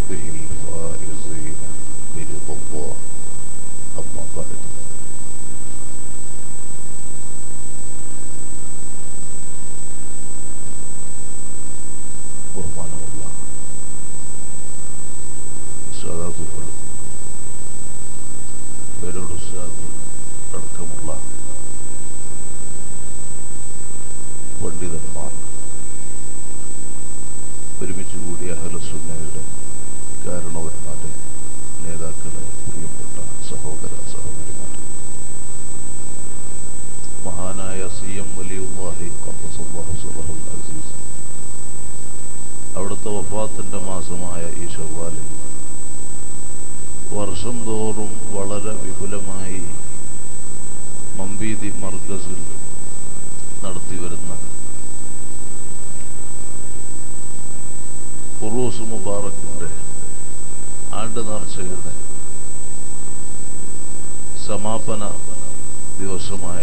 به الفائزين برضا الله أما بعد ബഹുമാനമുള്ള സാധാതുക്കൾ പേരോട് സാധു അടക്കമുള്ള പണ്ഡിതന്മാർ ഒരുമിച്ച് കൂടിയ അഹലസുന്നയുടെ കാരണവന്മാരെ നേതാക്കളെ പ്രിയപ്പെട്ട സഹോദര സഹോദരിമാർ മഹാനായ സി എം വലിയുല്ലാഹി ഖദ്ദസല്ലാഹു സിറഹുൽ അസീസ് അവിടുത്തെ വഫാത്തിന്റെ മാസമായ ഈ ഷവ്വാലിൽ വർഷം തോറും വളരെ വിപുലമായി മമ്പീതി മർക്കസിൽ നടത്തി വരുന്ന ഉറൂസ് മുബാറക്കിന്റെ ആണ്ട് നേർച്ചയുടെ സമാപന ദിവസമായ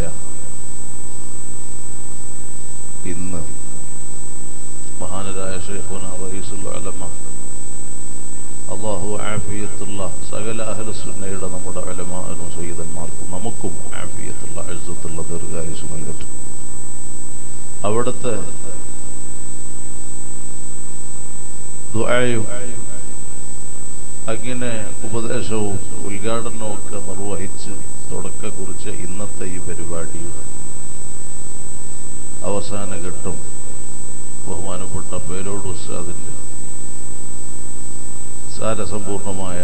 ഇന്ന് മഹാനരായ ഷെയ്ഖുന റയീസുൽ അലമ അള്ളാഹു ആഫിയത്തുള്ള സകല അഹലസുന്നയുടെ നമ്മുടെ അലമാനും സയ്യിദന്മാർക്കും നമുക്കും ആഫിയത്തുള്ള അഴുത്തുള്ള ദീർഘായുസ് നൽകട്ടെ അവിടുത്തെ ദുആയും അങ്ങനെ ഉപദേശവും ഉദ്ഘാടനവും ഒക്കെ നിർവഹിച്ച് തുടക്കം കുറിച്ച ഇന്നത്തെ ഈ പരിപാടിയുടെ അവസാന ഘട്ടം ബഹുമാനപ്പെട്ട പേരോട് ഉസ്താദിന്റെ സാരസമ്പൂർണമായ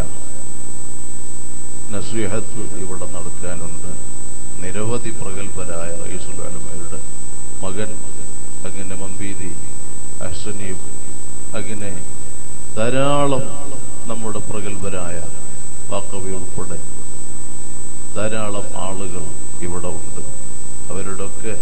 നസീഹത്ത് ഇവിടെ നടക്കാനുണ്ട് നിരവധി പ്രഗത്ഭരായ റയീസുൽ അലമയുടെ മകൻ അങ്ങനെ മമ്പീതി അഹ്സനീം അങ്ങനെ ധാരാളം നമ്മുടെ പ്രഗത്ഭരായ വാക്കവി ഉൾപ്പെടെ ധാരാളം ആളുകൾ ഇവിടെ ഉണ്ട് അവരുടെയൊക്കെ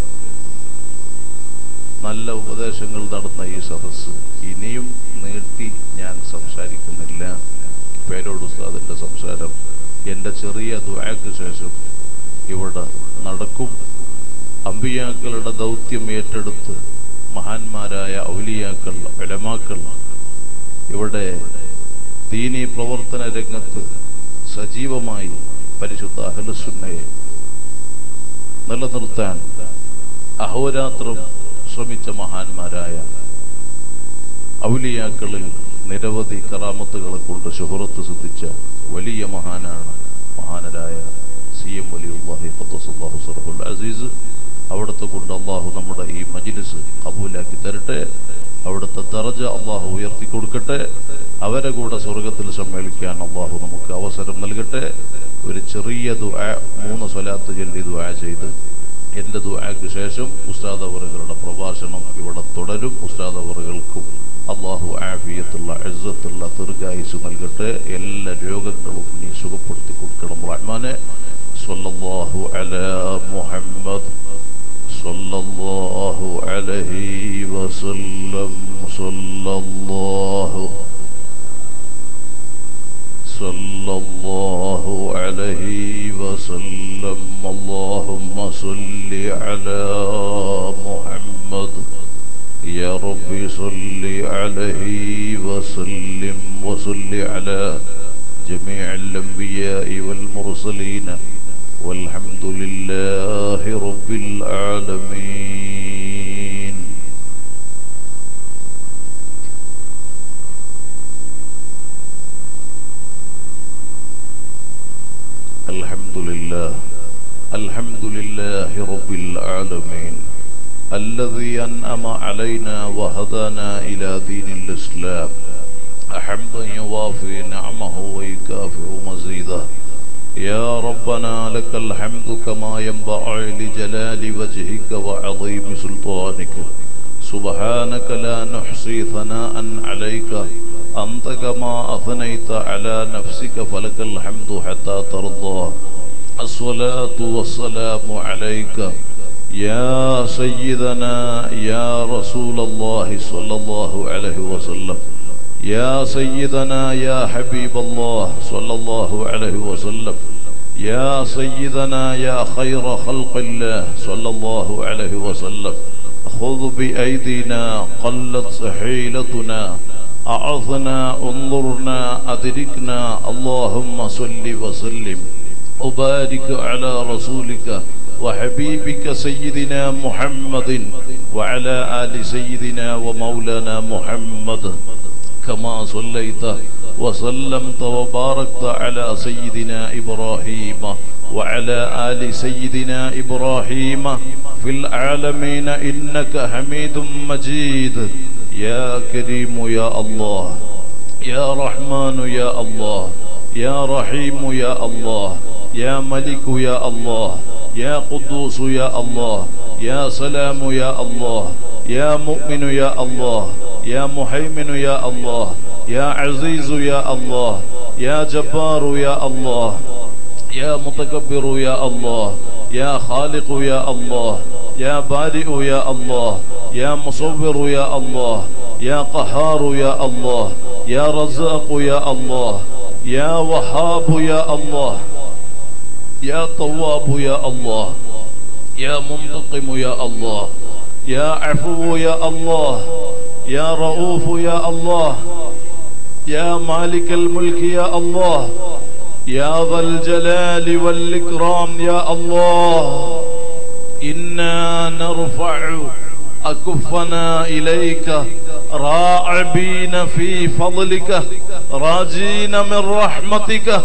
നല്ല ഉപദേശങ്ങൾ നടന്ന ഈ സദസ്സ് ഇനിയും നീട്ടി ഞാൻ സംസാരിക്കുന്നില്ല പേരോട് ഉസ്താദിന്റെ സംസാരം എൻ്റെ ചെറിയ ദ്വാക്ക് ശേഷം ഇവിടെ നടക്കും അമ്പിയാക്കളുടെ ദൗത്യം ഏറ്റെടുത്ത് മഹാന്മാരായ ഔലിയാക്കൾ എലമാക്കൾ ഇവിടെ ദീനീ പ്രവർത്തന രംഗത്ത് സജീവമായി പരിശുദ്ധ അഹലസുന്നയെ നിലനിർത്താൻ അഹോരാത്രം ശ്രമിച്ച മഹാന്മാരായ ഔലിയാക്കളിൽ നിരവധി കറാമത്തുകളെ കൊണ്ട് ശുഹറത്ത് സിദ്ധിച്ച വലിയ മഹാനാണ് മഹാനരായ സി എം വലിയുല്ലാഹി ഖദ്ദസുല്ലാഹു സറഹുൽ അസീസ് അവിടുത്തെ കൊണ്ട് അള്ളാഹു നമ്മുടെ ഈ മജിലിസ് കബൂലാക്കി തരട്ടെ അവിടുത്തെ ദറജ അള്ളാഹു ഉയർത്തി കൊടുക്കട്ടെ അവരെ കൂടെ സ്വർഗത്തിൽ സമ്മേളിക്കാൻ അള്ളാഹു നമുക്ക് അവസരം നൽകട്ടെ ഒരു ചെറിയ ദുആ മൂന്ന് സ്വലാത്ത് ചൊല്ലി ദുആ ചെയ്ത് എൻ്റെ ദുആക്ക് ശേഷം ഉസ്താദ് അവറുകളുടെ പ്രഭാഷണം ഇവിടെ തുടരും ഉസ്താദ് അവറുകൾക്കും അള്ളാഹു ആഫിയത്തുള്ള എഴുത്തുള്ള ദീർഘായുസ് നൽകട്ടെ എല്ലാ രോഗങ്ങളും നീ സുഖപ്പെടുത്തി കൊടുക്കണം റഹ്മാനെ സ്വല്ലല്ലാഹു അലാ മുഹമ്മദ് സ്വല്ലല്ലാഹു അലൈഹി വസല്ലം സ്വല്ലല്ലാഹു صلى الله عليه وسلم اللهم صل على محمد يا رب صل عليه وسلم وصل على جميع الأنبياء والمرسلين والحمد لله رب العالمين الحمد لله الحمد لله رب العالمين الذي أنعم علينا وهدانا إلى دين الإسلام حمدا يوافي نعمه ويكافئ مزيده يا ربنا لك الحمد كما ينبغي لجلال وجهك وعظيم سلطانك سبحانك لا نحصي ثناء عليك أنت كما أثنيت على نفسك فلك الحمد حتى ترضى الصلاة والسلام عليك يا سيدنا يا رسول الله صلى الله عليه وسلم يا سيدنا يا حبيب الله صلى الله عليه وسلم يا سيدنا يا خير خلق الله صلى الله عليه وسلم خذ بأيدينا قلت حيلتنا أعظنا انظرنا أدركنا اللهم صل وسلم وبارك على رسولك وحبيبك سيدنا محمد وعلى آل سيدنا ومولانا محمد كما صليت وسلمت وباركت على سيدنا إبراهيم وعلى آل سيدنا إبراهيم في العالمين إنك حميد مجيد يا كريم يا الله يا رحمن يا الله يا رحيم يا الله يا ملك يا الله يا قدوس يا الله يا سلام يا الله يا مؤمن يا الله يا محيمن يا الله يا عزيز يا الله يا جبار يا الله يا متكبر يا الله يا خالق يا الله يا بارئ يا الله يا مصور يا الله يا قهار يا الله يا رزاق يا الله يا وهاب يا الله يا طواب يا الله يا منتقم يا الله يا عفو يا الله يا رؤوف يا الله يا مالك الملك يا الله يا ذا الجلال والإكرام يا الله إنا نرفع أكفنا إليك راعبين في فضلك راجين من رحمتك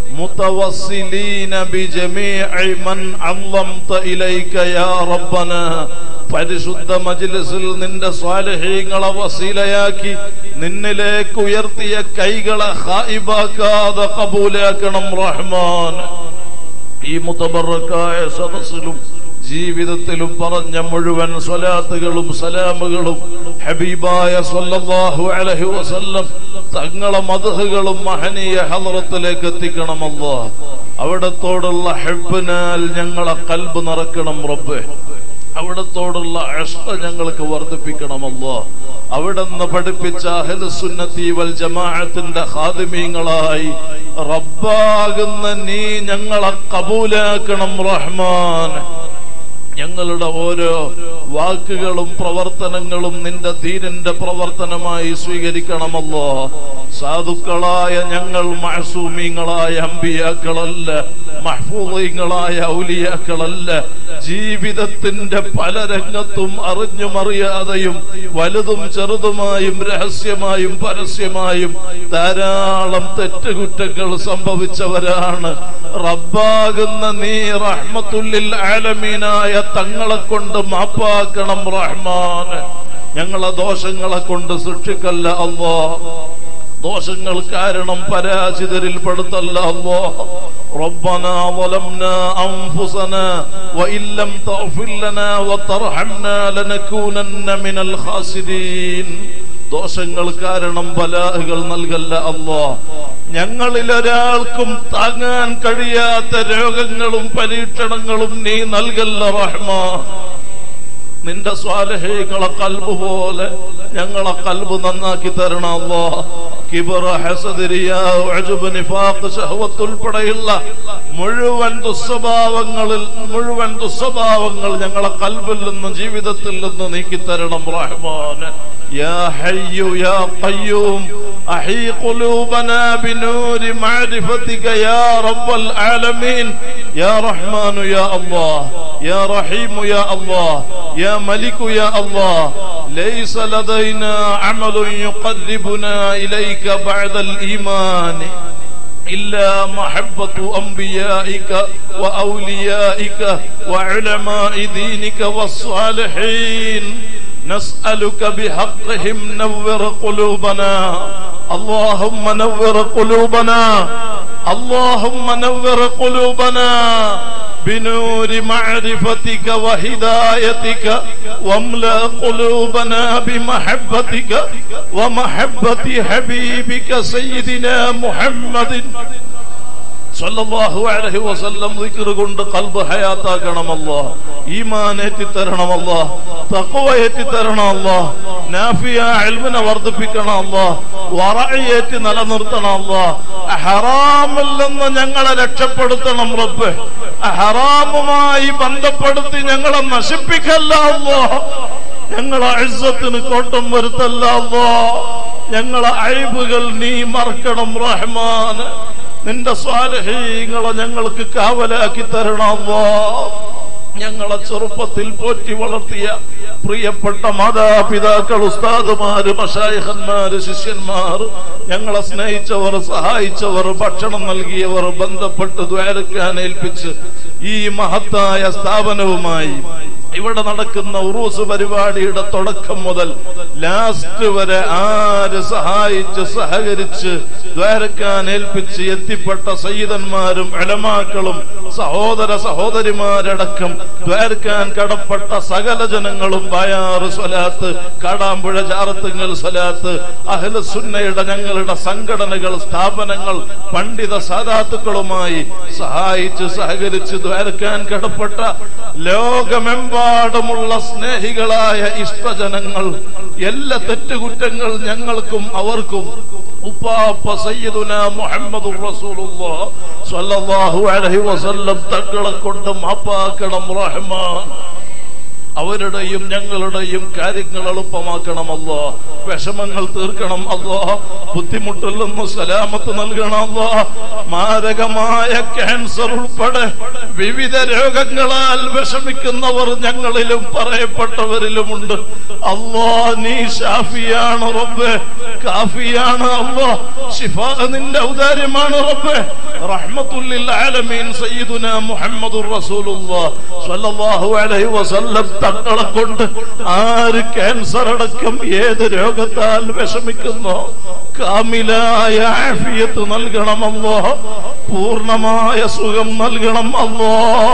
متوصلين بجميع من عظمت إليك يا ربنا പരിശുദ്ധ മജ്ലിസിൽ നിന്റെ സ്വാലഹീങ്ങളെ വസീലയാക്കി നിന്നിലേക്ക് ഉയർത്തിയ കൈകളെ ഹായിബാക്കാതെ കബൂലാക്കണം റഹ്മാൻ ഈ മുത്തബറക്കായ സദസ്സിലും ജീവിതത്തിലും പറഞ്ഞ മുഴുവൻ സ്വലാത്തുകളും സലാമുകളും ഹബീബായ സല്ലല്ലാഹു അലൈഹി വസല്ലം തങ്ങളെ മദഹുകളും മഹനീയ ഹലറത്തിലേക്ക് എത്തിക്കണമല്ലോ അവിടത്തോടുള്ള ഹെബിനാൽ ഞങ്ങളെ കൽബ് നിറക്കണം റബ്ബെ അവിടത്തോടുള്ള അഷ്ട ഞങ്ങൾക്ക് വർദ്ധിപ്പിക്കണമല്ലോ അവിടുന്ന് പഠിപ്പിച്ച അഹ്ലുസുന്നത്തി വൽ ജമാഅത്തിന്റെ ഖാദിമീങ്ങളായി റബ്ബാകുന്ന നീ ഞങ്ങളെ കബൂലാക്കണം റഹ്മാൻ ഞങ്ങളുടെ ഓരോ വാക്കുകളും പ്രവർത്തനങ്ങളും നിന്റെ ധീരന്റെ പ്രവർത്തനമായി സ്വീകരിക്കണമല്ലോ സാധുക്കളായ ഞങ്ങൾ മഹസൂമീങ്ങളായ അമ്പിയാക്കളല്ല മഹ്ഫൂദീങ്ങളായ ഔലിയാക്കളല്ല ജീവിതത്തിന്റെ പല രംഗത്തും അറിഞ്ഞും അറിയാതെയും വലുതും ചെറുതുമായും രഹസ്യമായും പരസ്യമായും ധാരാളം തെറ്റുകുറ്റങ്ങൾ സംഭവിച്ചവരാണ് റബ്ബാകുന്ന നീ റഹ്മത്തുല്ലിൽ ആലമീനായ തങ്ങളെ കൊണ്ട് മാപ്പാക്കണം റഹ്മാൻ ഞങ്ങളെ ദോഷങ്ങളെ കൊണ്ട് സൃഷ്ടിക്കല്ല അല്ലോ ദോഷങ്ങൾ കാരണം പരാജിതരിൽ പെടുത്തല്ല അല്ലോ ربنا ظلمنا أنفسنا وإن لم تغفر لنا وترحمنا لنكونن من الخاسرين ദോഷങ്ങൾ കാരണം ബലാഹുകൾ നൽകല്ല അല്ലോ ഞങ്ങളിൽ ഒരാൾക്കും താങ്ങാൻ കഴിയാത്ത രോഗങ്ങളും പരീക്ഷണങ്ങളും നീ നൽകല്ല റഹ്മ നിന്റെ സ്വാലഹേകളെ കൽബ് പോലെ ഞങ്ങളെ കൽബ് നന്നാക്കി തരണം അല്ലോ കിബറ ഹസദിരിയ ഉഅ്ജബ് നിഫാഖ് ശഹവത്ത് ഉൾപ്പെടെയുള്ള മുഴുവൻ ദുസ്വഭാവങ്ങളിൽ മുഴുവൻ ദുസ്വഭാവങ്ങൾ ഞങ്ങളെ കൽബിൽ നിന്നും ജീവിതത്തിൽ നിന്ന് നീക്കി തരണം റഹ്മാൻ يا حي يا قيوم أحي قلوبنا بنور معرفتك يا رب العالمين يا رحمن يا الله يا رحيم يا الله يا ملك يا الله ليس لدينا عمل يقربنا إليك بعد الإيمان إلا محبة أنبيائك وأوليائك وعلماء دينك والصالحين نسألك بحقهم نور قلوبنا اللهم نور قلوبنا اللهم نور قلوبنا بنور معرفتك وهدايتك واملأ قلوبنا بمحبتك ومحبة حبيبك سيدنا محمد സല്ലല്ലാഹു അലൈഹി വസല്ലം ദിക്ർ കൊണ്ട് കൽബ് ഹയാത്താക്കണമല്ലോ ഈമാൻ ഏറ്റിത്തരണമല്ലോ തഖ്വ ഏറ്റിത്തരണമല്ലോ നാഫിയ ഇൽമിനെ വർദ്ധിപ്പിക്കണമല്ലോ വറഇ ഏറ്റി നിലനിർത്തണമല്ലോ ഹറാമിൽ നിന്ന് ഞങ്ങളെ രക്ഷപ്പെടുത്തണം റബ്ബ് ഹറാമുമായി ബന്ധപ്പെടുത്തി ഞങ്ങളെ നശിപ്പിക്കല്ല അല്ലോ ഞങ്ങളെ ഇസ്സത്തിന് കോട്ടം വരുത്തല്ല അല്ലോ ഞങ്ങളെ അഴിവുകൾ നീ മറക്കണം റഹ്മാൻ നിന്റെ സ്വാലഹീങ്ങളെ ഞങ്ങൾക്ക് കാവലാക്കി തരണമോ ഞങ്ങളെ ചെറുപ്പത്തിൽ പോറ്റി വളർത്തിയ പ്രിയപ്പെട്ട മാതാപിതാക്കൾ ഉസ്താദുമാര് മഷായഹന്മാര് ശിഷ്യന്മാർ ഞങ്ങളെ സ്നേഹിച്ചവർ സഹായിച്ചവർ ഭക്ഷണം നൽകിയവർ ബന്ധപ്പെട്ട് ദ്വാരക്കാൻ ഏൽപ്പിച്ച് ഈ മഹത്തായ സ്ഥാപനവുമായി ഇവിടെ നടക്കുന്ന ഉറൂസ് പരിപാടിയുടെ തുടക്കം മുതൽ ലാസ്റ്റ് വരെ ആര് സഹായിച്ച് സഹകരിച്ച് ദ്വാരക്കാൻ ഏൽപ്പിച്ച് എത്തിപ്പെട്ട സയ്യിദന്മാരും എലമാക്കളും സഹോദര സഹോദരിമാരടക്കം ദ്വാരക്കാൻ കടപ്പെട്ട സകല ജനങ്ങളും ബയാറ് സ്വലാത്ത് കാടാമ്പുഴ ജാറത്തുങ്ങൽ സ്വലാത്ത് അഹ്ലസുന്നയുടെ ഞങ്ങളുടെ സംഘടനകൾ സ്ഥാപനങ്ങൾ പണ്ഡിത സാധാത്തുക്കളുമായി സഹായിച്ച് സഹകരിച്ച് ദ്വാരക്കാൻ കടപ്പെട്ട ലോകമെമ്പാടുമുള്ള സ്നേഹികളായ ഇഷ്ടജനങ്ങൾ എല്ലാ തെറ്റുകുറ്റങ്ങൾ ഞങ്ങൾക്കും അവർക്കും ഉപ്പാപ്പ സയ്യിദുന മുഹമ്മദ് റസൂലുള്ളാഹ് സ്വല്ലല്ലാഹു അലൈഹി വസല്ലം തങ്ങളെ കൊണ്ട് മാപ്പാക്കണം റഹ്മാൻ അവരുടെയും ഞങ്ങളുടെയും കാര്യങ്ങൾ എളുപ്പമാക്കണം അല്ലോ വിഷമങ്ങൾ തീർക്കണം അല്ലോ ബുദ്ധിമുട്ടിൽ നിന്ന് സലാമത്ത് നൽകണം അല്ലോ മാരകമായ ക്യാൻസർ ഉൾപ്പെടെ വിവിധ രോഗങ്ങളാൽ വിഷമിക്കുന്നവർ ഞങ്ങളിലും പറയപ്പെട്ടവരിലുമുണ്ട് അല്ലോ നീ ഷാഫിയാണ് റബ്ബെ കാഫിയാണ് അല്ലോ ഷിഫ നിന്റെ ഔദാര്യമാണ് റബ്ബെ റഹ്മത്തുല്ലിൽ ആലമീൻ സയ്യിദുന മുഹമ്മദുർ റസൂലുള്ളാഹ് സ്വല്ലല്ലാഹു അലൈഹി വസല്ലം തങ്ങളെ കൊണ്ട് ആര് ക്യാൻസർ അടക്കം ഏത് രോഗത്താൽ വിഷമിക്കുന്നോ കാമിലായ ആഫിയത്ത് നൽകണമല്ലോ പൂർണ്ണമായ സുഖം നൽകണം അല്ലോ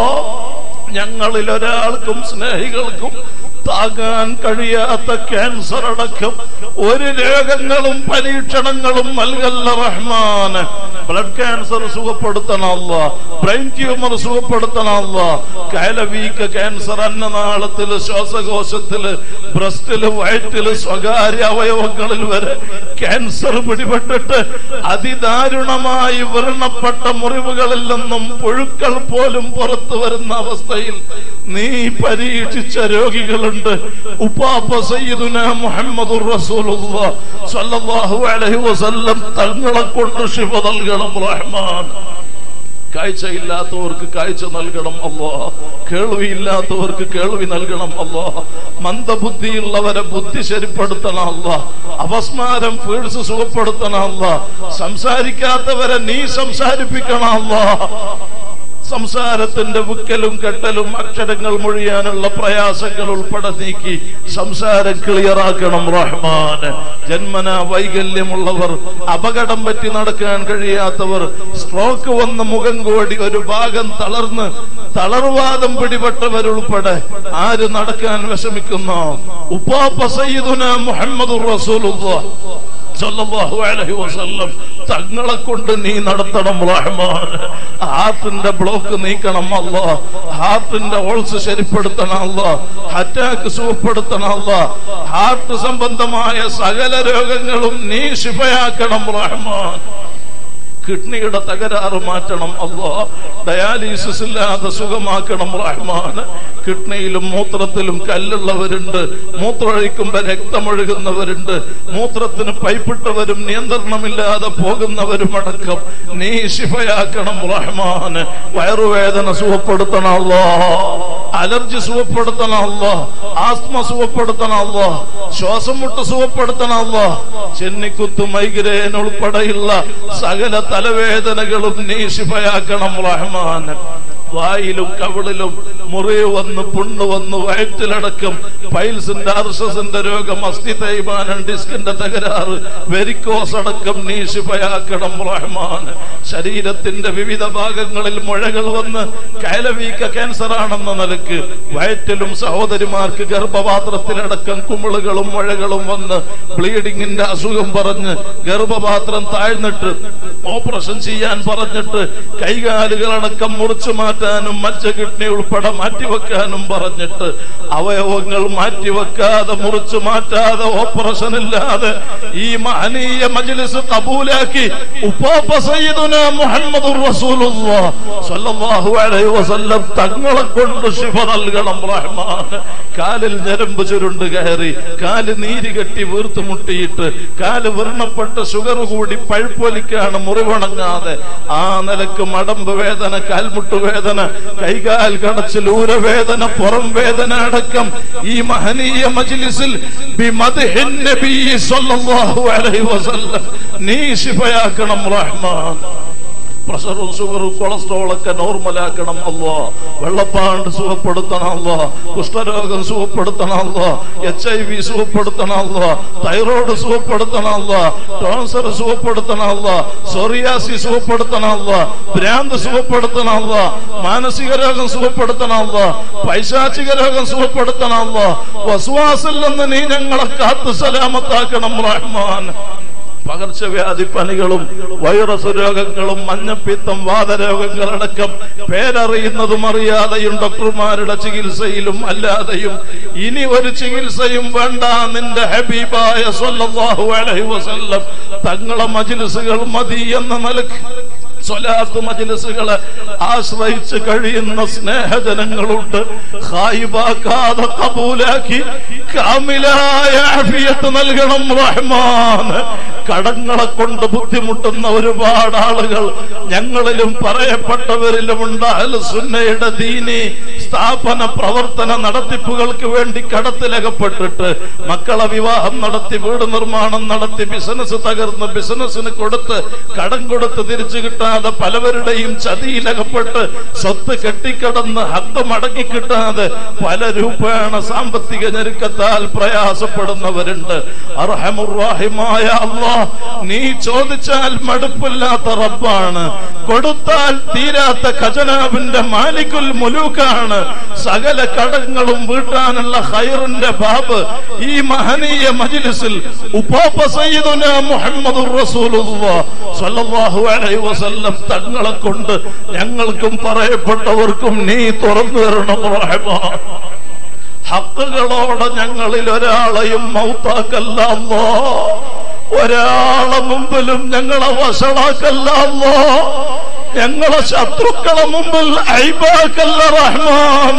ഞങ്ങളിൽ ഒരാൾക്കും സ്നേഹികൾക്കും താങ്ങാൻ കഴിയാത്ത ക്യാൻസർ അടക്കം ഒരു രോഗങ്ങളും പരീക്ഷണങ്ങളും നൽകല്ല റഹ്മാന് ബ്ലഡ് ക്യാൻസർ സുഖപ്പെടുത്തണമല്ല ബ്രെയിൻ ട്യൂമർ സുഖപ്പെടുത്തണമല്ല കയലവീക്ക ക്യാൻസർ അന്നനാളത്തില് ശ്വാസകോശത്തില് ബ്രസ്റ്റില് വയറ്റില് സ്വകാര്യ അവയവങ്ങളിൽ വരെ ക്യാൻസർ പിടിപെട്ടിട്ട് അതിദാരുണമായി വ്രണപ്പെട്ട മുറിവുകളിൽ നിന്നും പുഴുക്കൾ പോലും പുറത്തു വരുന്ന അവസ്ഥയിൽ നീ പരീക്ഷിച്ച രോഗികളുണ്ട് ഉപ്പാപ്പ സയ്യിദുന മുഹമ്മദുർ റസൂലുള്ളാഹ് സ്വല്ലല്ലാഹു അലൈഹി വസല്ലം തങ്ങളെ കൊണ്ട് ശിഫ നൽകണം റഹ്മാൻ കാഴ്ചയില്ലാത്തവർക്ക് കാഴ്ച നൽകണം അല്ലോ കേൾവിയില്ലാത്തവർക്ക് കേൾവി നൽകണം അല്ലോ മന്ദബുദ്ധിയുള്ളവരെ ബുദ്ധി ശരിപ്പെടുത്തണം അല്ലോ അപസ്മാരം ഫീഴ്സ് സുഖപ്പെടുത്തണം അല്ലോ സംസാരിക്കാത്തവരെ നീ സംസാരിപ്പിക്കണം അല്ലോ സംസാരത്തിന്റെ വിക്കലും കെട്ടലും അക്ഷരങ്ങൾ മൊഴിയാനുള്ള പ്രയാസങ്ങൾ ഉൾപ്പെടെ നീക്കി സംസാരം ക്ലിയറാക്കണം റഹ്മാൻ ജന്മന വൈകല്യമുള്ളവർ അപകടം പറ്റി നടക്കാൻ കഴിയാത്തവർ സ്ട്രോക്ക് വന്ന മുഖം കോടി ഒരു ഭാഗം തളർന്ന് തളർവാദം പിടിപെട്ടവരുൾപ്പെടെ ആര് നടക്കാൻ വിഷമിക്കുന്നോ ഉപ്പാപ്പ സയ്യിദുന മുഹമ്മദ് റസൂലുള്ളാഹ് സല്ലല്ലാഹു അലൈഹി വസല്ലം തങ്ങളെ കൊണ്ട് നീ നടത്തണം റഹ്മാൻ ഹാർട്ടിന്റെ ബ്ലോക്ക് നീക്കണം അല്ലോ ഹാർട്ടിന്റെ ഓൾസ് ശരിപ്പെടുത്തണം അല്ലോ അറ്റാക്ക് സുഖപ്പെടുത്തണം അല്ലോ ഹാർട്ട് സംബന്ധമായ സകല രോഗങ്ങളും നീ ശിഫയാക്കണം റഹ്മാൻ കിഡ്നിയുടെ തകരാറ് മാറ്റണം അല്ലോ ഡയാലിസിസ് ഇല്ലാതെ സുഖമാക്കണം റഹ്മാൻ കിഡ്നിയിലും മൂത്രത്തിലും കല്ലുള്ളവരുണ്ട് മൂത്രമൊഴിക്കുമ്പോ രക്തമൊഴുകുന്നവരുണ്ട് മൂത്രത്തിന് പൈപ്പിട്ടവരും നിയന്ത്രണമില്ലാതെ പോകുന്നവരും അടക്കം നീ ശിഫയാക്കണം റഹ്മാൻ വയറുവേദന സുഖപ്പെടുത്തണമല്ലോ അലർജി സുഖപ്പെടുത്തണമല്ലോ ആസ്മ സുഖപ്പെടുത്തണമല്ലോ ശ്വാസം മുട്ട് സുഖപ്പെടുത്തണമല്ലോ ചെന്നിക്കുത്ത് മൈഗ്രേൻ ഉൾപ്പെടെയുള്ള സകല തലവേദനകളും നീ ശിഫയാക്കണം റഹ്മാൻ വായിലും കവിളിലും മുറിവ് വന്ന് പുണ്ണ് വന്ന് വയറ്റിലടക്കം പൈൽസിന്റെ അർഷസിന്റെ രോഗം അസ്ഥി തേയ്മാനം ഡിസ്കിന്റെ തകരാറ് വെരിക്കോസ് അടക്കം നീ ശിഫയാക്കണം റഹ്മാൻ ശരീരത്തിന്റെ വിവിധ ഭാഗങ്ങളിൽ മുഴകൾ വന്ന് കയലവീക്ക ക്യാൻസർ ആണെന്ന നിലക്ക് വയറ്റിലും സഹോദരിമാർക്ക് ഗർഭപാത്രത്തിലടക്കം കുമിളുകളും മുഴകളും വന്ന് ബ്ലീഡിങ്ങിന്റെ അസുഖം പറഞ്ഞ് ഗർഭപാത്രം താഴ്ന്നിട്ട് ഓപ്പറേഷൻ ചെയ്യാൻ പറഞ്ഞിട്ട് കൈകാലുകളടക്കം മുറിച്ചു മാറ്റാൻ മാറ്റാനും മജ്ജ കിഡ്നി ഉൾപ്പെടെ മാറ്റിവെക്കാനും പറഞ്ഞിട്ട് അവയവങ്ങൾ മാറ്റിവെക്കാതെ മുറിച്ചു മാറ്റാതെ ഓപ്പറേഷൻ ഇല്ലാതെ ഈ മഹനീയ മജ്ലിസ് കബൂലാക്കി ഉപ്പാപ്പ സയ്യിദുന മുഹമ്മദുർ റസൂലുള്ളാഹ് സ്വല്ലല്ലാഹു അലൈഹി വസല്ലം തങ്ങളെ കൊണ്ട് ശിഫ നൽകണം റഹ്മാൻ കാലിൽ ഞരമ്പ് ചുരുണ്ട് കയറി കാല് നീര് കെട്ടി വീർത്ത് മുട്ടിയിട്ട് കാല് വ്രണപ്പെട്ട് ഷുഗർ കൂടി പഴുപ്പൊലിക്കാണ് മുറിവണങ്ങാതെ ആ നിലക്ക് മടമ്പ് വേദന കാൽമുട്ട് വേദന കൈകാൽ കടച്ചിൽ ഊരവേദന പുറം വേദന അടക്കം ഈ മഹനീയ മജ്ലിസിൽ ബിമദ്ഹിൻ നബി സ്വല്ലല്ലാഹു അലൈഹി വസല്ലം നീ ശിഫയാക്കണം റഹ്മാൻ പ്രഷറും ഷുഗറും കൊളസ്ട്രോളൊക്കെ നോർമലാക്കണം അല്ലോ വെള്ളപ്പാണ്ട് സുഖപ്പെടുത്തണം അല്ലോ കുഷ്ഠരോഗം സുഖപ്പെടുത്തണം അല്ലോ എച്ച് ഐ വി സുഖപ്പെടുത്തണം അല്ലോ തൈറോയ്ഡ് സുഖപ്പെടുത്തണം അല്ലോ ടോൺസർ സുഖപ്പെടുത്തണം അല്ലോ സോറിയാസി സുഖപ്പെടുത്തണം അല്ലോ ഭ്രാന്ത് സുഖപ്പെടുത്തണം അല്ലോ മാനസിക രോഗം സുഖപ്പെടുത്തണം അല്ലോ പൈശാചിക രോഗം സുഖപ്പെടുത്തണം അല്ലോ വസുവാസിൽ നിന്ന് നീ ഞങ്ങളെ കാത്തു സലാമത്താക്കണം റഹ്മാൻ പകർച്ചവ്യാധി പനികളും വൈറസ് രോഗങ്ങളും മഞ്ഞപ്പിത്തം വാതരോഗങ്ങളടക്കം പേരറിയുന്നതും അറിയാതെയും ഡോക്ടർമാരുടെ ചികിത്സയിലും അല്ലാതെയും ഇനി ഒരു ചികിത്സയും വേണ്ട നിന്റെ ഹബീബായ സ്വല്ലല്ലാഹു അലൈഹി വസല്ലം തങ്ങളെ മജ്ലിസുകൾ മതി എന്ന നിലക്ക് സ്വലാത്ത് മജ്ലിസുകളെ ആശ്രയിച്ച് കഴിയുന്ന സ്നേഹജനങ്ങളുണ്ട് ഹായിബാക്കാതെ കബൂലാക്കി കാമിലായ ആഫിയത്ത് നൽകണം റഹ്മാൻ കടങ്ങളെ കൊണ്ട് ബുദ്ധിമുട്ടുന്ന ഒരുപാട് ആളുകൾ ഞങ്ങളിലും പറയപ്പെട്ടവരിലുമുണ്ട് അൽ സുന്നയുടെ ദീനി സ്ഥാപന പ്രവർത്തന നടത്തിപ്പുകൾക്ക് വേണ്ടി കടത്തിലകപ്പെട്ടിട്ട് മക്കളെ വിവാഹം നടത്തി വീട് നിർമ്മാണം നടത്തി ബിസിനസ് തകർന്ന് ബിസിനസ്സിന് കൊടുത്ത് കടം കൊടുത്ത് തിരിച്ചു കിട്ടാതെ പലവരുടെയും ചതിയിലകപ്പെട്ട് സ്വത്ത് കെട്ടിക്കിടന്ന് ഹക്ക് മടക്കി കിട്ടാതെ പല രൂപേണ സാമ്പത്തിക ഞെരുക്കത്താൽ പ്രയാസപ്പെടുന്നവരുണ്ട് അർഹമുറാഹിമായ അള്ളാ നീ ചോദിച്ചാൽ മടുപ്പില്ലാത്ത റബ്ബാണ് കൊടുത്താൽ തീരാത്ത ഖജനാവിന്റെ മാലിക്കുൽ മുലൂക്കാണ് സകല കടങ്ങളും വീട്ടാനുള്ള ഹൈറിന്റെ ബാബ് ഈ മഹനീയ മജ്ലിസിൽ ഉപ്പാപ്പ സയ്യിദുന മുഹമ്മദുർ റസൂലുള്ളാഹ് സ്വല്ലല്ലാഹു അലൈഹി വസല്ലം തങ്ങളെ കൊണ്ട് ഞങ്ങൾക്കും പറയപ്പെട്ടവർക്കും നീ തുറന്നു തരണം റഹ്മാൻ ഹക്കുകളോടെ ഞങ്ങളിൽ ഒരാളെയും മൗത്താക്കല്ലോ ഒരാളെ മുമ്പിലും ഞങ്ങളെ വഷളാക്കല്ലോ ഞങ്ങളെ ശത്രുക്കളെ മുമ്പിൽ ഐബാക്കല്ല റഹ്മാൻ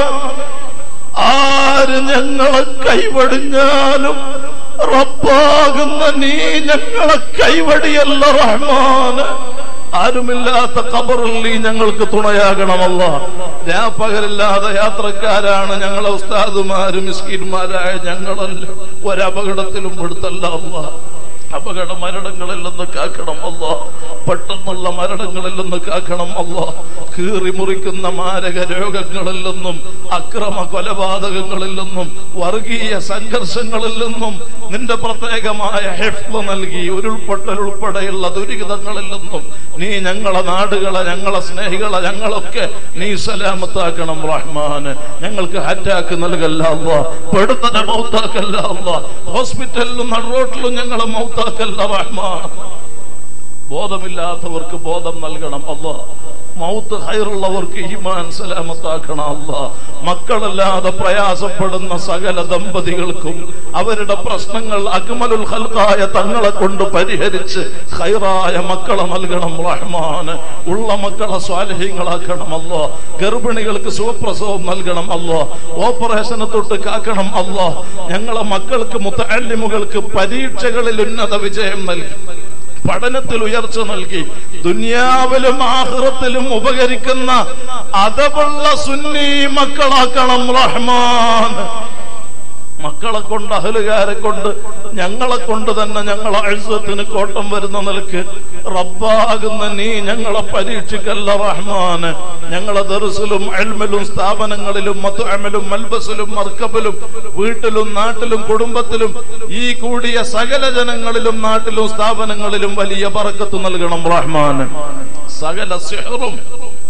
ആര് ഞങ്ങളെ കൈവടിഞ്ഞാലും റബ്ബാകുന്ന നീ ഞങ്ങളെ കൈവടിയല്ല റഹ്മാന് ആരുമില്ലാത്ത കബറിൽ നീ ഞങ്ങൾക്ക് തുണയാകണമല്ല രാപ്പകലില്ലാതെ യാത്രക്കാരാണ് ഞങ്ങളെ ഉസ്താദുമാരും മിസ്കിന്മാരായ ഞങ്ങളല്ല ഒരപകടത്തിലും പെടുത്തല്ല അല്ല അപകട മരണങ്ങളിൽ നിന്ന് കാക്കണം അല്ല പെട്ടെന്നുള്ള മരണങ്ങളിൽ നിന്ന് കാക്കണം അല്ല കീറി മുറിക്കുന്ന മാരക രോഗങ്ങളിൽ നിന്നും അക്രമ കൊലപാതകങ്ങളിൽ നിന്നും വർഗീയ സംഘർഷങ്ങളിൽ നിന്നും നിന്റെ പ്രത്യേകമായ ഹെഫ്ല് നൽകി ഉരുൾപൊട്ടൽ ഉൾപ്പെടെയുള്ള ദുരിതങ്ങളിൽ നിന്നും നീ ഞങ്ങളെ നാടുകളെ ഞങ്ങളെ സ്നേഹികളെ ഞങ്ങളൊക്കെ നീ സലാമത്താക്കണം റഹ്മാന് ഞങ്ങൾക്ക് അറ്റാക്ക് നൽകല്ല അല്ല പെടുത്തനെ മൗത്താക്കല്ല അല്ല ഹോസ്പിറ്റലിലും നടുറോട്ടിലും ഞങ്ങളെ മൗത്താക്കല്ല റഹ്മാൻ ബോധമില്ലാത്തവർക്ക് ബോധം നൽകണം അല്ലാ മൗത്ത് ഹൈറുള്ളവർക്ക് ഈമാൻ സലാമത്താക്കണം അല്ല മക്കളല്ലാതെ പ്രയാസപ്പെടുന്ന സകല ദമ്പതികൾക്കും അവരുടെ പ്രശ്നങ്ങൾ അക്മലുൽ ഹൽക്കായ തങ്ങളെ കൊണ്ട് പരിഹരിച്ച് ഹൈറായ മക്കളെ നൽകണം റഹ്മാന് ഉള്ള മക്കളെ സ്വാലഹ്യങ്ങളാക്കണം അല്ലോ ഗർഭിണികൾക്ക് സുഖപ്രസവം നൽകണം അല്ലോ ഓപ്പറേഷനെ തൊട്ട് കാക്കണം അല്ലോ ഞങ്ങളെ മക്കൾക്ക് മുത്തല്ലിമുകൾക്ക് പരീക്ഷകളിൽ ഉന്നത വിജയം നൽകി പഠനത്തിൽ ഉയർച്ച നൽകി ദുനിയാവിലും ആഹ്റത്തിലും ഉപകരിക്കുന്ന അതവുള്ള സുന്നി മക്കളാക്കണം റഹ്മാൻ മക്കളെ കൊണ്ട് അഹലുകാരെ കൊണ്ട് ഞങ്ങളെ കൊണ്ട് തന്നെ ഞങ്ങളെ അഴുസത്തിന് കോട്ടം വരുന്ന നിലക്ക് റബ്ബാകുന്ന നീ ഞങ്ങളെ പരീക്ഷിക്കല്ല റഹ്മാന് ഞങ്ങളെ ദർസിലും അൽമിലും സ്ഥാപനങ്ങളിലും മത്തുഅമലും മൽബസിലും മർക്കബിലും വീട്ടിലും നാട്ടിലും കുടുംബത്തിലും ഈ കൂടിയ സകല ജനങ്ങളിലും നാട്ടിലും സ്ഥാപനങ്ങളിലും വലിയ പറക്കത്ത് നൽകണം റഹ്മാന് സകല സിഹറും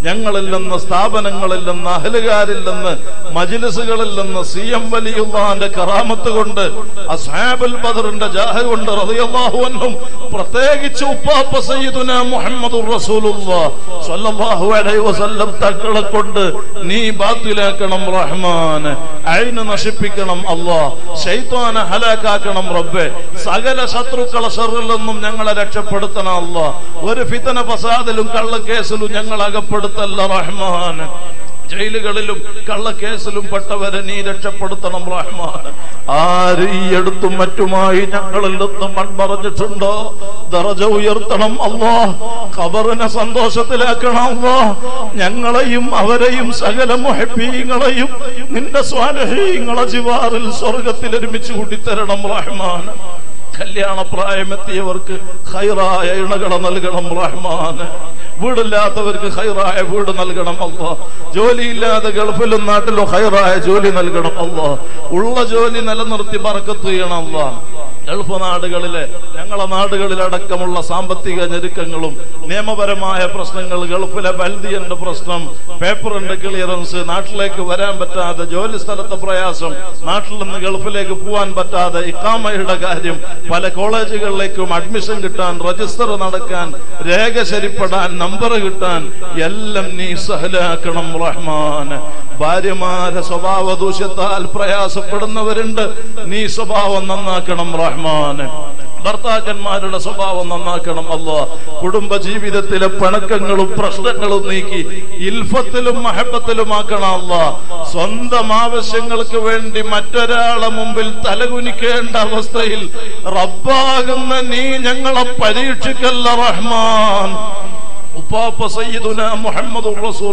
ഞങ്ങളിൽ നിന്ന് സ്ഥാപനങ്ങളിൽ നിന്ന് അഹലുകാരിൽ നിന്ന് മജിലിസുകളിൽ നിന്ന് സി എം വലിയുള്ളാന്റെ കറാമത്ത് കൊണ്ട് അസാബുൽ ബദറിന്റെ ജാഹ കൊണ്ട് റളിയല്ലാഹു അൻഹും പ്രത്യേകിച്ച് ഉപ്പാപ്പ സയ്യിദുന മുഹമ്മദുർ റസൂലുള്ളാഹ് സ്വല്ലല്ലാഹു അലൈഹി വസല്ലം തങ്ങളെ കൊണ്ട് നീ ബാത്തിലാക്കണം റഹ്മാൻ അയിന് നശിപ്പിക്കണം അല്ലാഹ് ശൈത്വാനെ ഹലാക്കാക്കണം റബ്ബേ സകല ശത്രുക്കളെ ഷറിൽ നിന്നും ഞങ്ങളെ രക്ഷപ്പെടുത്തണം അല്ലാഹ് ഒരു ഫിതന ഫസാദിലും കള്ളക്കേസിലും ഞങ്ങൾ അകപ്പെടുത്തല്ല റഹ്മാൻ ജയിലുകളിലും കള്ളക്കേസിലും പെട്ടവരെ നീ രക്ഷപ്പെടുത്തണം റഹ്മാൻ ആര് ഈ എടുത്തും മറ്റുമായി ഞങ്ങളിൽ നിന്ന് മൺമറഞ്ഞിട്ടുണ്ടോ ദറജ ഉയർത്തണം അല്ലോ ഖബറിനെ സന്തോഷത്തിലാക്കണം അല്ലോ ഞങ്ങളെയും അവരെയും സകല മുഹബീങ്ങളെയും നിന്റെ സ്വാലഹീങ്ങളെ ജിവാറിൽ സ്വർഗത്തിൽ ഒരുമിച്ച് കൂട്ടിത്തരണം റഹ്മാൻ കല്യാണ പ്രായമെത്തിയവർക്ക് ഹൈറായ ഇണകളെ നൽകണം റഹ്മാൻ വീടില്ലാത്തവർക്ക് ഹൈറായ വീട് നൽകണം അല്ലോ ജോലിയില്ലാതെ ഗൾഫിലും നാട്ടിലും ഹൈറായ ജോലി നൽകണം അല്ലോ ഉള്ള ജോലി നിലനിർത്തി പറക്കത്ത് ചെയ്യണം അല്ലോ ഗൾഫ് നാടുകളിലെ ഞങ്ങളെ നാടുകളിലടക്കമുള്ള സാമ്പത്തിക ഞെരുക്കങ്ങളും നിയമപരമായ പ്രശ്നങ്ങൾ ഗൾഫിലെ ബൽദിയന്റെ പ്രശ്നം പേപ്പറിന്റെ ക്ലിയറൻസ് നാട്ടിലേക്ക് വരാൻ പറ്റാതെ ജോലി സ്ഥലത്തെ പ്രയാസം നാട്ടിൽ നിന്ന് ഗൾഫിലേക്ക് പോവാൻ പറ്റാതെ ഇക്കാമയുടെ കാര്യം പല കോളേജുകളിലേക്കും അഡ്മിഷൻ കിട്ടാൻ രജിസ്റ്റർ നടക്കാൻ രേഖ ശരിപ്പെടാൻ നമ്പർ കിട്ടാൻ എല്ലാം നീ സഹലാക്കണം റഹ്മാൻ ഭാര്യമാരെ സ്വഭാവ ദൂഷ്യത്താൽ പ്രയാസപ്പെടുന്നവരുണ്ട് നീ സ്വഭാവം നന്നാക്കണം റഹ്മാൻ ഭർത്താക്കന്മാരുടെ സ്വഭാവം നന്നാക്കണം അല്ലോ കുടുംബ ജീവിതത്തിലെ പിണക്കങ്ങളും പ്രശ്നങ്ങളും നീക്കി ഇൽഫത്തിലും മഹബത്തിലുമാക്കണം അല്ലോ സ്വന്തം ആവശ്യങ്ങൾക്ക് വേണ്ടി മറ്റൊരാളെ മുമ്പിൽ തലകുനിക്കേണ്ട അവസ്ഥയിൽ റബ്ബാകുന്ന നീ ഞങ്ങളെ പരീക്ഷിക്കല്ല റഹ്മാൻ ഉപ്പാപ്പ സയ്യിദുന മുഹമ്മദ്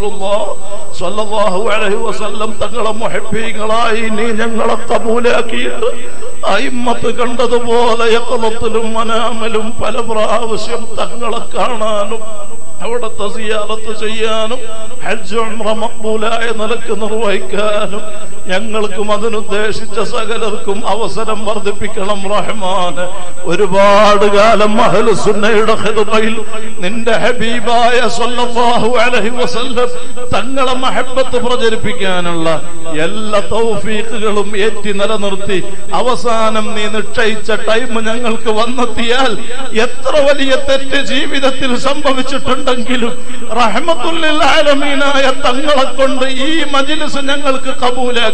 സ്വല്ലല്ലാഹു അലൈഹി വസല്ലം തങ്ങളെ മുഹബ്ബീങ്ങളായി നീ ഞങ്ങളെ കബൂലാക്കിയിട്ട് അയിമ്മത്ത് കണ്ടതുപോലെ യക്കളത്തിലും മനാമലും പല പ്രാവശ്യം തങ്ങളെ കാണാനും അവിടത്തെ സിയാറത്ത് ചെയ്യാനും ഹജ്ജ് ഉംറ മഖ്ബൂലായ നിലക്ക് നിർവഹിക്കാനും ഞങ്ങൾക്കും അതിനുദ്ദേശിച്ച സകലർക്കും അവസരം വർദ്ധിപ്പിക്കണം റഹ്മാൻ ഒരുപാട് കാലം അഹ്ലുസുന്നയുടെ ഖിദ്മയിൽ നിന്റെ ഹബീബായ സല്ലല്ലാഹു അലൈഹി വസല്ലം തങ്ങളെ മഹബത്ത് പ്രചരിപ്പിക്കാനുള്ള എല്ലാ തൗഫീഖുകളും ഏറ്റി നിലനിർത്തി അവസാനം നീ നിശ്ചയിച്ച ടൈം ഞങ്ങൾക്ക് വന്നെത്തിയാൽ എത്ര വലിയ തെറ്റ് ജീവിതത്തിൽ സംഭവിച്ചിട്ടുണ്ടെങ്കിലും റഹ്മത്തുല്ലിൽ ആലമീനായ തങ്ങളെ കൊണ്ട് ഈ മജിലിസ് ഞങ്ങൾക്ക് കബൂലാക്കി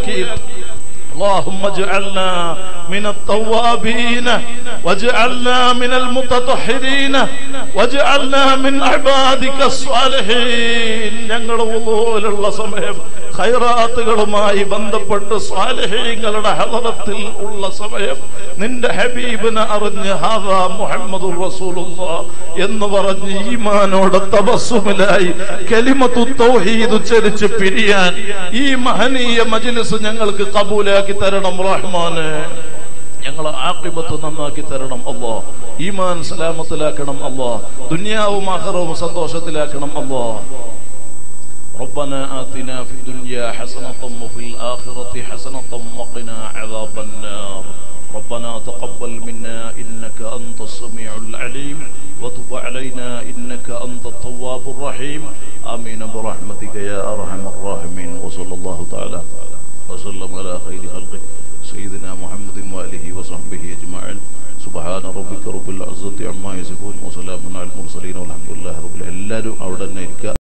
اللهم اجعلنا من التوابين واجعلنا من المتطهرين واجعلنا من عبادك الصالحين ഞങ്ങൾ പോലുള്ള സമയം ഖൈറാത്തുകളുമായി ബന്ധപ്പെട്ട് സ്വാലഹീങ്ങളുടെ ഹലറത്തിൽ ഉള്ള സമയം നിന്റെ ഹബീബിനെ അറിഞ്ഞ് ഹാദാ മുഹമ്മദ് എന്ന് പറഞ്ഞ് ഈമാനോടെ തപസ്സുമിലായി കലിമത്തു തൗഹീദ് ഉച്ചരിച്ച് പിരിയാൻ ഈ മഹനീയ മജ്ലിസ് ഞങ്ങൾക്ക് കബൂലാക്കി തരണം റഹ്മാനെ ഞങ്ങളെ ആക്കിബത്ത് നന്നാക്കി തരണം അല്ലോ ഈമാൻ സലാമത്തിലാക്കണം അല്ലോ ദുനിയാവും ആഹ്റവും സന്തോഷത്തിലാക്കണം അല്ലോ ربنا آتنا في الدنيا حسنة وفي الآخرة حسنة وقنا عذاب النار ربنا تقبل منا إنك أنت السميع العليم وتب علينا إنك أنت التواب الرحيم آمين برحمتك يا أرحم الراحمين وصلى الله تعالى وسلم على خير خلقه سيدنا محمد وآله وصحبه أجمعين سبحان ربك رب العزة عما يصفون وسلام على المرسلين والحمد لله رب العالمين എല്ലാവരും അവിടെ തന്നെ ഇരിക്കുക